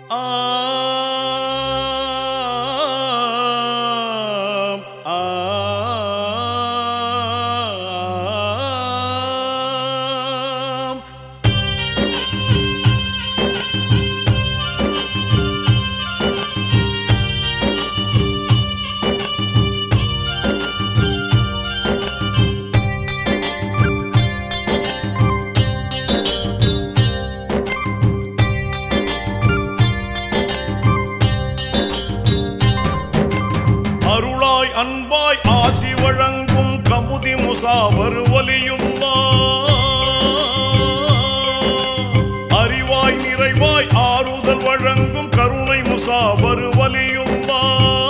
ஆம், ஆம். அருளாய் அன்பாய் ஆசி வழங்கும் கமுதி முசாவர் வலியுள்ளா அறிவாய் நிறைவாய் ஆறுதல் வழங்கும் கருணை முசாவர் வலியுள்ளா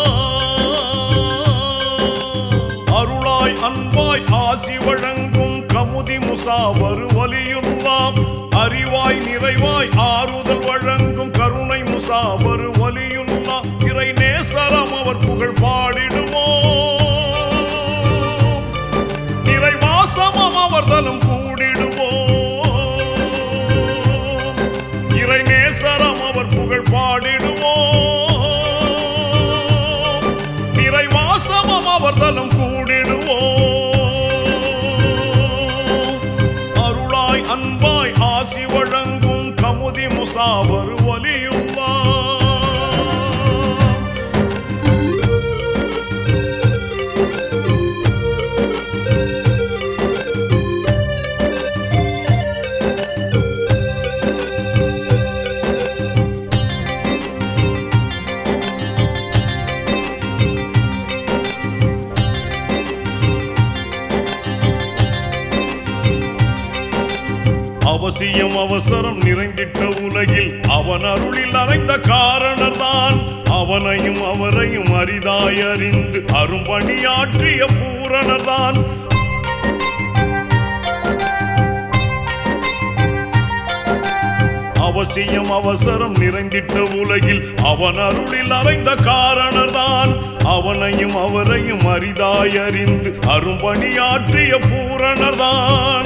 அருளாய் அன்பாய் ஆசி வழங்கும் கமுதி முசாவர் வலியுள்ளாம் அறிவாய் நிறைவாய் ஆறுதல் வழங்கும் கருணை முசாவர் வலியுள்ளா இறை நேசரம் அவர் புகழ் பாடிடுவோம் நிறைவாசமம் அவர்தலும் கூடிடுவோம் இறை நேசரம் அவர் புகழ் பாடிடுவோம் நிறைவாசமம் அவர்தலும் கூடிடுவோம் அருளாய் அன்பாய் ஆசி வழங்கும் கமுதி முசாவர் ஒலியுள்ளா அவசியம் அவசரம் நிறைந்திட்ட உலகில் அவன் அருளில் அறைந்த காரணர்தான் அவனையும் அவரையும் அரிதாய் அறிந்து அரும்பணியாற்றிய பூரணர்தான் அவசியம் அவசரம் நிறைந்திட்ட உலகில் அவன் அருளில் அறைந்த காரணர்தான் அவனையும் அவரையும் அரிதாய் அறிந்து அரும்பணியாற்றிய பூரணர்தான்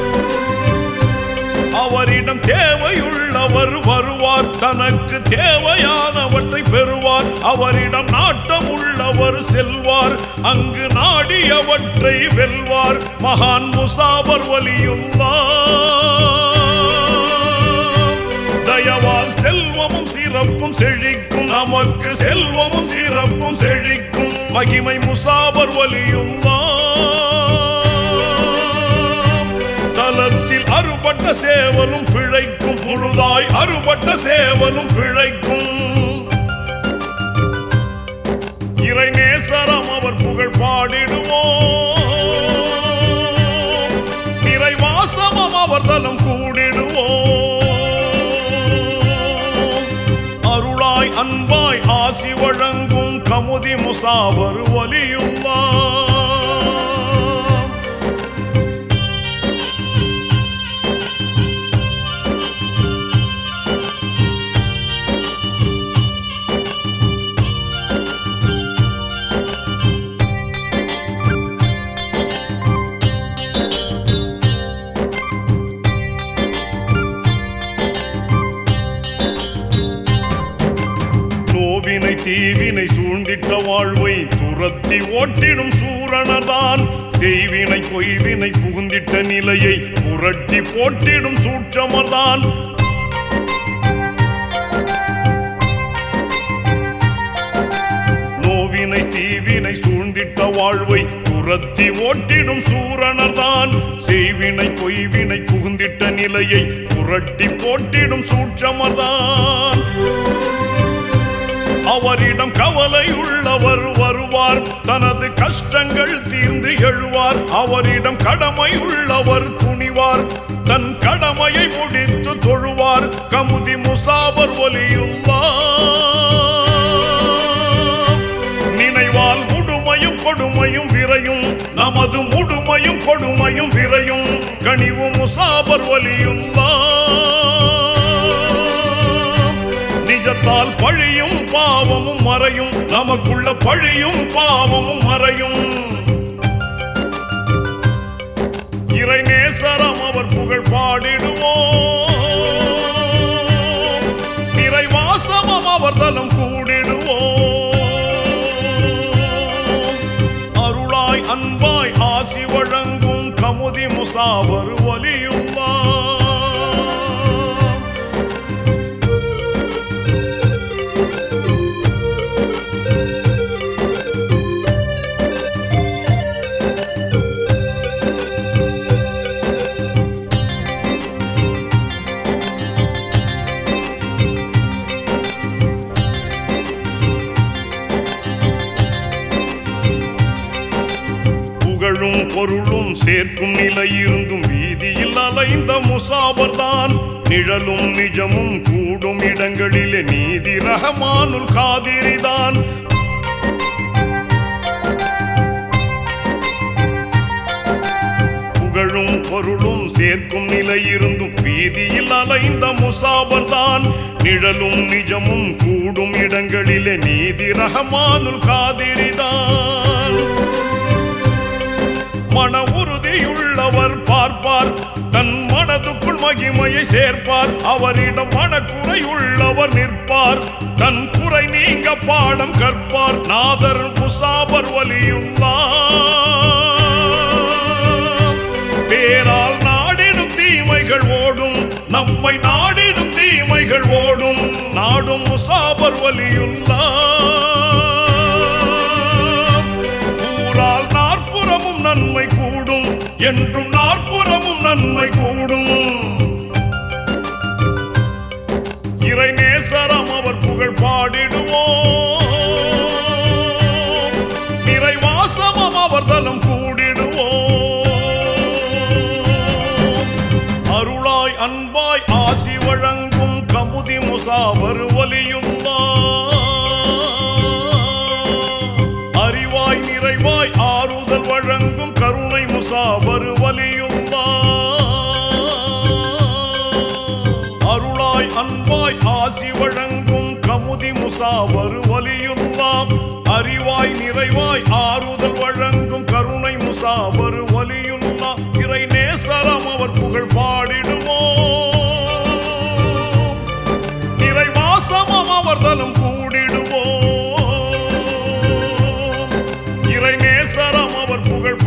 அவரிடம் தேவையுள்ளவர் வருவார் தனக்கு தேவையானவற்றை பெறுவார் அவரிடம் நாட்டம் உள்ளவர் செல்வார் அங்கு நாடியவற்றை வெல்வார் மகான் முசாவர் வலியுள்ளார் தயவால் செல்வமும் சிறப்பும் செழிக்கும் நமக்கு செல்வமும் சிறப்பும் செழிக்கும் மகிமை முசாவர் வலியுள்ளார் தலத்தில் அறுபட்ட சேவலும் பிழைக்கும் முழுதாய் அறுபட்ட சேவலும் பிழைக்கும் இறை நேசரம் அவர் புகழ் பாடிடுவோம் நிறைவாசமம் அவர் தலம் கூடிடுவோம் அருளாய் அன்பாய் ஆசி வழங்கும் கமுதி முசாவர் ஒலியுள்ளா நோவினை தீவினை சூழ்ந்திட்ட வாழ்வை துரத்தி ஓட்டிடும் சூரணதான் செய்வினை பொய்வினை புகுந்திட்ட நிலையை புரட்டி போட்டிடும் சூட்சமர்தான் நோவினை தீவினை சூழ்ந்திட்ட வாழ்வை துரத்தி ஓட்டிடும் சூரணர்தான் செய்வினை பொய்வினை புகுந்திட்ட நிலையை புரட்டி போட்டிடும் சூட்சமர்தான் அவரிடம் கவலை உள்ளவர் வருவார் தனது கஷ்டங்கள் தீர்ந்து எழுவார் அவரிடம் கடமை உள்ளவர் துணிவார் தன் கடமையை முடித்து தொழுவார் கமுதி முசாவர் ஒலியுள்ளார் நினைவால் முடுமையும் கொடுமையும் விரையும் நமது முடுமையும் கொடுமையும் விரையும் கனிவு முசாபர் ஒலியுள்ளார் நிஜத்தால் பழியும் பாவமும் மறையும் நமக்குள்ள பழியும் பாவமும் மறையும் இறை நேசரம் அவர் புகழ் பாடிடுவோம் நிறைவாசம் அவர்தலம் கூடிடுவோம் அருளாய் அன்பாய் ஆசி வழங்கும் கமுதி முசாவர் வலியுள்ளா புகழும் பொருளும் சேர்க்கும் நிலை இருந்தும் வீதியில் அலைந்த முசாபர்தான் நிழலும் நிஜமும் கூடும் இடங்களிலே நீதி ரஹமானுல் காதிரிதான் புகழும் பொருளும் சேர்க்கும் நிலை இருந்தும் வீதியில் அலைந்த முசாபர்தான் நிழலும் நிஜமும் கூடும் இடங்களிலே நீதி ரஹமானுல் காதிரிதான் மன உறுதியுள்ளவர் பார்ப்பார் தன் மனதுக்குள் மகிமையை சேர்ப்பார் அவரிடம் மனக்குறையுள்ளவர் நிற்பார் தன் குறை நீங்க பாடம் கற்பார் நாதர் முசாபர் வலியுள்ளார் பேரால் நாடிடும் தீமைகள் ஓடும் நம்மை நாடிடும் தீமைகள் ஓடும் நாடும் முசாபர் வலியுள்ளார் ஊரால் நாற்புறமும் நன்மை கூடும் என்றும் நாற்புறமும் நன்மை கூடும் இறை நேசரம் அவர் புகழ் பாடிடுவோம் நிறைவாசமம் அவர் தலம் கூடிடுவோம் அருளாய் அன்பாய் ஆசி வழங்கும் கமுதி முசாவர் ஒலியுள்ளா அறிவாய் நிறைவாய் ஆறுதல் வழங்கும் கருணை முசாவர் வலியுள்ளா அருளாய் அன்பாய் ஆசி வழங்கும் கமுதி முசாவர் வலியுள்ளாம் அறிவாய் நிறைவாய் ஆறுதல் வழங்கும் கருணை முசாவர் வலியுள்ளா இறை நேசரம் அவர் புகழ் பாடிடுவோம் நிறைவாசமம் அவர் தலம் கூடிடுவோம் இறை நேசரம் அவர் புகழ்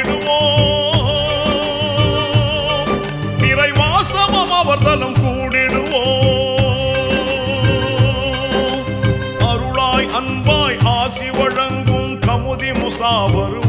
பாடிடுவோம் நிறைவாசமம் அவர் தலம் கூடிடுவோம் அருளாய் அன்பாய் ஆசி வழங்கும் கமுதி முசாவர்